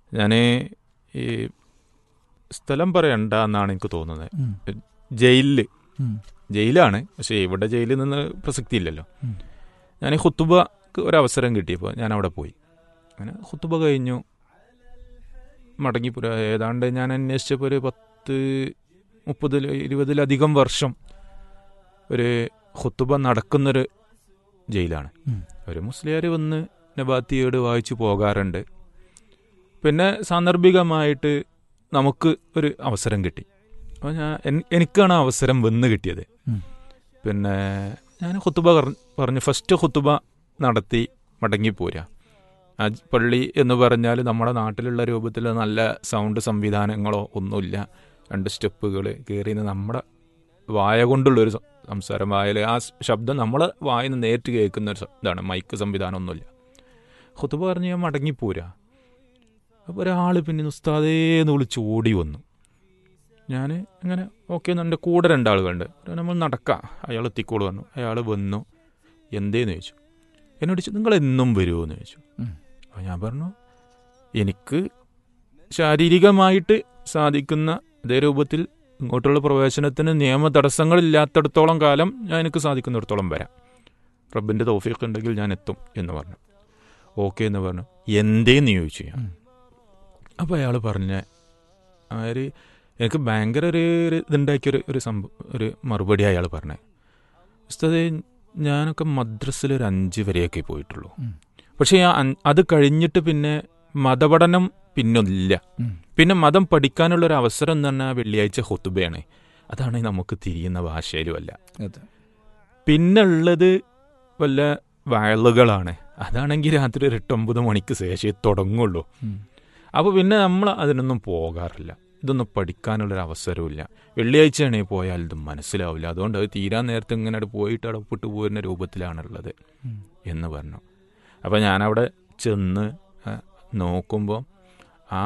ഞാൻ ഈ സ്ഥലം പറയണ്ട എന്നാണ് എനിക്ക് തോന്നുന്നത് ഉം. ജയിലിൽ ഉം. ജയിലാണ് പക്ഷേ ഇവിടെ ജയിലിൽ നിന്ന് പ്രസക്തിയില്ലല്ലോ ഉം. ഞാൻ ഹുത്തുബക്ക് ഒരവസരം കിട്ടിയപ്പോൾ ഞാൻ അവിടെ പോയി അങ്ങനെ ഹുത്തുബ കഴിഞ്ഞു മടങ്ങിപ്പോ ഏതാണ്ട് ഞാൻ അന്വേഷിച്ചപ്പോൾ ഒരു പത്ത് മുപ്പതിൽ ഇരുപതിലധികം വർഷം ഒരു ഹുത്തുബ നടക്കുന്നൊരു ജയിലാണ് ഉം. ഒരു മുസ്ലിയാർ വന്ന് നബാത്തിയോട് വായിച്ചു പോകാറുണ്ട് പിന്നെ സാന്ദർഭികമായിട്ട് നമുക്ക് ഒരു അവസരം കിട്ടി അപ്പോൾ ഞാൻ എൻ- എനിക്കാണ് ആ അവസരം വന്ന് കിട്ടിയത് ഉം. പിന്നെ ഞാൻ ഹുത്തുബ പറ- പറഞ്ഞു ഫസ്റ്റ് ഹുത്തുബ നടത്തി മടങ്ങിപ്പോരാ ആ ജ് പള്ളി എന്ന് പറഞ്ഞാൽ നമ്മുടെ നാട്ടിലുള്ള രൂപത്തിൽ നല്ല സൗണ്ട് സംവിധാനങ്ങളോ ഒന്നുമില്ല രണ്ട് സ്റ്റെപ്പുകൾ കയറി നമ്മുടെ വായ കൊണ്ടുള്ളൊരു സം- സംസാരം വായൽ ആ സ് ശബ്ദം നമ്മൾ വായിൽ നിന്ന് നേരിട്ട് കേൾക്കുന്ന ഒരു സ- ഇതാണ് മൈക്ക് സംവിധാനം ഒന്നുമില്ല ഹുത്തുബ പറഞ്ഞ് ഞാൻ മടങ്ങിപ്പോരാ അപ്പോൾ ഒരാൾ പിന്നെ ഉസ്താദേന്ന് വിളിച്ച് ഓടി വന്നു ഞാൻ അങ്ങനെ ഓക്കെ എൻ്റെ കൂടെ രണ്ടാളുകളുണ്ട് നമ്മൾ നടക്കാം അയാൾ എത്തിക്കോളൂ വന്നു അയാൾ വന്നു എന്തേന്ന് ചോദിച്ചു എന്നോട് ചോദിച്ചു നിങ്ങൾ എന്നും വരുമോ എന്ന് ചോദിച്ചു ഉം. അപ്പോൾ ഞാൻ പറഞ്ഞു എനിക്ക് ശാരീരികമായിട്ട് സാധിക്കുന്ന അതേ രൂപത്തിൽ ഇങ്ങോട്ടുള്ള പ്രവേശനത്തിന് നിയമ തടസ്സങ്ങളില്ലാത്തടത്തോളം കാലം ഞാൻ എനിക്ക് സാധിക്കുന്നിടത്തോളം വരാം റബ്ബിൻ്റെ തൗഫീഖ് ഉണ്ടെങ്കിൽ ഞാൻ എത്തും എന്ന് പറഞ്ഞു ഓക്കെ എന്ന് പറഞ്ഞു എന്തേന്ന് ചോദിച്ചു ഞാൻ ഉം. അപ്പോൾ അയാൾ പറഞ്ഞ ആ ഒരു എനിക്ക് ഭയങ്കര ഒരു ഒരു ഇതുണ്ടാക്കിയൊരു ഒരു സംഭവം ഒരു മറുപടി അയാൾ പറഞ്ഞത് ഉസ്താദേ ഞാനൊക്കെ മദ്രസിൽ ഒരു അഞ്ച് വരെയൊക്കെ പോയിട്ടുള്ളൂ ഉം. പക്ഷേ ആ അൻ- അത് കഴിഞ്ഞിട്ട് പിന്നെ മതപഠനം പിന്നൊന്നില്ല ഉം. പിന്നെ മതം പഠിക്കാനുള്ള ഒരു അവസരം എന്ന് പറഞ്ഞാൽ വെള്ളിയാഴ്ച ഹൊത്തുബയാണ് അതാണ് നമുക്ക് തിരിയുന്ന ഭാഷയിലുമല്ല അതെ പിന്നെ ഉള്ളത് വല്ല വയലുകളാണ് അതാണെങ്കിൽ രാത്രി ഒരു എട്ടൊമ്പത് മണിക്ക് ശേഷമേ തുടങ്ങുള്ളൂ ഉം. അപ്പോൾ പിന്നെ നമ്മൾ അതിനൊന്നും പോകാറില്ല ഇതൊന്നും പഠിക്കാനുള്ളൊരു അവസരമില്ല വെള്ളിയാഴ്ചയാണെങ്കിൽ പോയാൽ ഇത് മനസ്സിലാവില്ല അതുകൊണ്ട് അത് തീരാൻ നേരത്തെ ഇങ്ങനെ അവിടെ പോയിട്ട് അവിടെ ഒപ്പിട്ട് പോരുന്ന രൂപത്തിലാണുള്ളത് ഉം. എന്ന് പറഞ്ഞു അപ്പോൾ ഞാനവിടെ ചെന്ന് ആ, നോക്കുമ്പോൾ ആ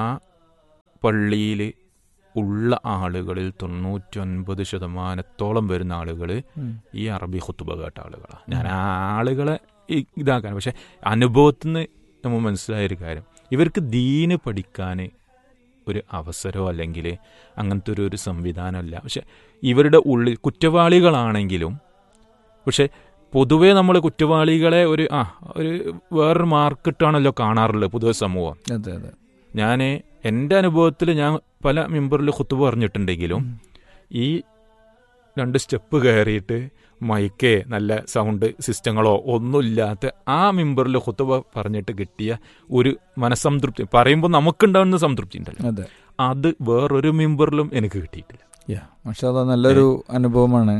പള്ളിയിൽ ഉള്ള ആളുകളിൽ തൊണ്ണൂറ്റൊൻപത് ശതമാനത്തോളം വരുന്ന ആളുകൾ ഉം. ഈ അറബി ഹുത്തുബ കേട്ട ആളുകളാണ് ഞാൻ ആ ആളുകളെ ഇ- ഇതാക്കാൻ പക്ഷെ അനുഭവത്തിൽ നിന്ന് നമ്മൾ മനസ്സിലായൊരു കാര്യം ഇവർക്ക് ദീന് പഠിക്കാൻ ഒരു അവസരമോ അല്ലെങ്കിൽ അങ്ങനത്തെ ഒരു ഒരു സംവിധാനമല്ല പക്ഷെ ഇവരുടെ ഉള്ളിൽ കുറ്റവാളികളാണെങ്കിലും പക്ഷെ പൊതുവേ നമ്മൾ കുറ്റവാളികളെ ഒരു ആ ഒരു വേറൊരു മാർക്കിട്ടാണല്ലോ കാണാറുള്ളത് പൊതുവെ സമൂഹം അതെ അതെ ഞാൻ എൻ്റെ അനുഭവത്തിൽ ഞാൻ പല മെമ്പറിൽ കുത്തുബ പറഞ്ഞിട്ടുണ്ടെങ്കിലും ഉം. ഈ രണ്ട് സ്റ്റെപ്പ് കയറിയിട്ട് മൈക്കേ നല്ല സൗണ്ട് സിസ്റ്റങ്ങളോ ഒന്നുമില്ലാത്ത ആ മെമ്പറിൽ ഹുത്തുബ പറഞ്ഞിട്ട് കിട്ടിയ ഒരു മനസ്സംതൃപ്തി പറയുമ്പോൾ നമുക്കുണ്ടാവുന്ന സംതൃപ്തി ഉണ്ടല്ലോ അതെ അത് വേറൊരു മെമ്പറിലും എനിക്ക് കിട്ടിയിട്ടില്ല യാ മാഷാല്ല നല്ലൊരു അനുഭവമാണ്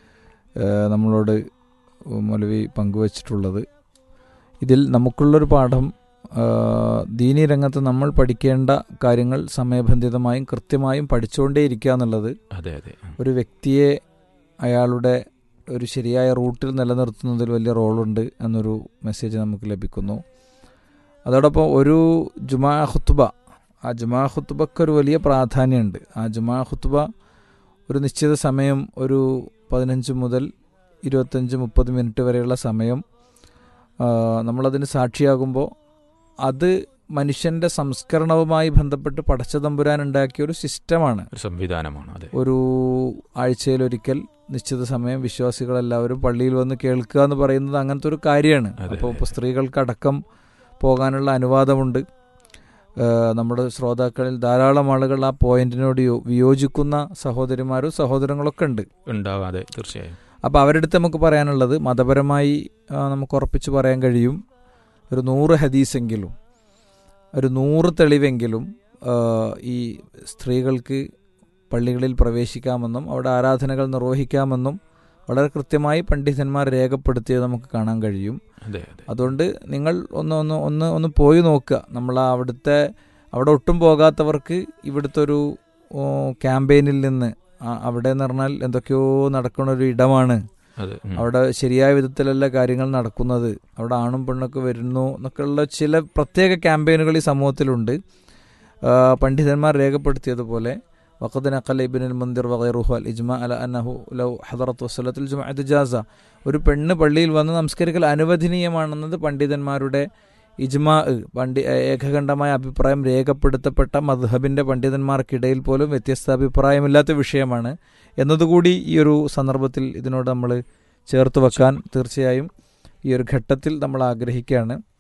ഏഹ് നമ്മളോട് മൗലവി പങ്കുവച്ചിട്ടുള്ളത് ഇതിൽ നമുക്കുള്ളൊരു പാഠം ആഹ് ദീനി രംഗത്ത് നമ്മൾ പഠിക്കേണ്ട കാര്യങ്ങൾ സമയബന്ധിതമായും കൃത്യമായും പഠിച്ചുകൊണ്ടേയിരിക്കുക എന്നുള്ളത് അതെ അതെ ഒരു വ്യക്തിയെ അയാളുടെ ഒരു ശരിയായ റൂട്ടിൽ നിലനിർത്തുന്നതിൽ വലിയ റോളുണ്ട് എന്നൊരു മെസ്സേജ് നമുക്ക് ലഭിക്കുന്നു അതോടൊപ്പം ഒരു ജുമാ ഖുത്തുബ ആ ജുമാ ഖുത്തുബക്ക് ഒരു വലിയ പ്രാധാന്യമുണ്ട് ആ ജുമാ ഖുത്തുബ ഒരു നിശ്ചിത സമയം ഒരു പതിനഞ്ച് മുതൽ ഇരുപത്തഞ്ച് മുപ്പത് മിനിറ്റ് വരെയുള്ള സമയം ആ, നമ്മളതിന് സാക്ഷിയാകുമ്പോൾ അത് മനുഷ്യൻ്റെ സംസ്കരണവുമായി ബന്ധപ്പെട്ട് പടച്ചതമ്പുരാൻ ഉണ്ടാക്കിയ ഒരു സിസ്റ്റമാണ് ഒരു സംവിധാനമാണ് അതെ ഒരു ആഴ്ചയിലൊരിക്കൽ നിശ്ചിത സമയം വിശ്വാസികളെല്ലാവരും പള്ളിയിൽ വന്ന് കേൾക്കുക എന്ന് പറയുന്നത് അങ്ങനത്തെ ഒരു കാര്യമാണ് അതെ, അപ്പോൾ അതെ. ഇപ്പോൾ സ്ത്രീകൾക്കടക്കം പോകാനുള്ള അനുവാദമുണ്ട് ഏഹ് നമ്മുടെ ശ്രോതാക്കളിൽ ധാരാളം ആളുകൾ ആ പോയിന്റിനോട് യോ- വിയോജിക്കുന്ന സഹോദരിമാരും സഹോദരങ്ങളൊക്കെ ഉണ്ട് ഉണ്ടാകാതെ തീർച്ചയായും അപ്പോൾ അവരുടെ അടുത്ത് നമുക്ക് പറയാനുള്ളത് മതപരമായി ആ, നമുക്ക് ഉറപ്പിച്ച് പറയാൻ കഴിയും ഒരു നൂറ് ഹദീസെങ്കിലും ഒരു നൂറ് തെളിവെങ്കിലും ആ, ഈ സ്ത്രീകൾക്ക് പള്ളികളിൽ പ്രവേശിക്കാമെന്നും അവിടെ ആരാധനകൾ നിർവഹിക്കാമെന്നും വളരെ കൃത്യമായി പണ്ഡിതന്മാർ രേഖപ്പെടുത്തിയത് നമുക്ക് കാണാൻ കഴിയും അതെ അതെ അതുകൊണ്ട് നിങ്ങൾ ഒന്ന് ഒന്ന് ഒന്ന് ഒന്ന് പോയി നോക്കുക നമ്മൾ ആ അവിടുത്തെ അവിടെ ഒട്ടും പോകാത്തവർക്ക് ഇവിടുത്തെ ഒരു ഓ, ക്യാമ്പയിനിൽ നിന്ന് ആ, അവിടെ എന്ന് പറഞ്ഞാൽ എന്തൊക്കെയോ നടക്കുന്ന ഒരു ഇടമാണ് അതെ ഉം. അവിടെ ശരിയായ വിധത്തിലല്ല കാര്യങ്ങൾ നടക്കുന്നത് അവിടെ ആണും പെണ്ണൊക്കെ വരുന്നു എന്നൊക്കെയുള്ള ചില പ്രത്യേക ക്യാമ്പയിനുകൾ ഈ സമൂഹത്തിലുണ്ട് ആ, പണ്ഡിതന്മാർ രേഖപ്പെടുത്തിയതുപോലെ വഖദ് നഖല ഇബ്നുൽ മുന്തിർ വഗൈറുഹു അൽ ഇജ്മ അല അന്നഹു ലൗ ഹദറത്ത് വസ്സലത്തുൽ ജുമഅത്ത് ജാസ ഒരു പെണ്ണ് പള്ളിയിൽ വന്ന് നമസ്കരിക്കൽ അനുവദനീയമാണെന്നത് പണ്ഡിതന്മാരുടെ ഇജ്മാ പണ്ഡി ഏകകണ്ഠമായ അഭിപ്രായം രേഖപ്പെടുത്തപ്പെട്ട മദ്ഹബിൻ്റെ പണ്ഡിതന്മാർക്കിടയിൽ പോലും വ്യത്യസ്ത അഭിപ്രായമില്ലാത്ത വിഷയമാണ് എന്നതുകൂടി ഈ ഒരു സന്ദർഭത്തിൽ ഇതിനോട് നമ്മൾ ചേർത്ത് വെക്കാൻ തീർച്ചയായും ഈ ഒരു ഘട്ടത്തിൽ നമ്മൾ ആഗ്രഹിക്കുകയാണ്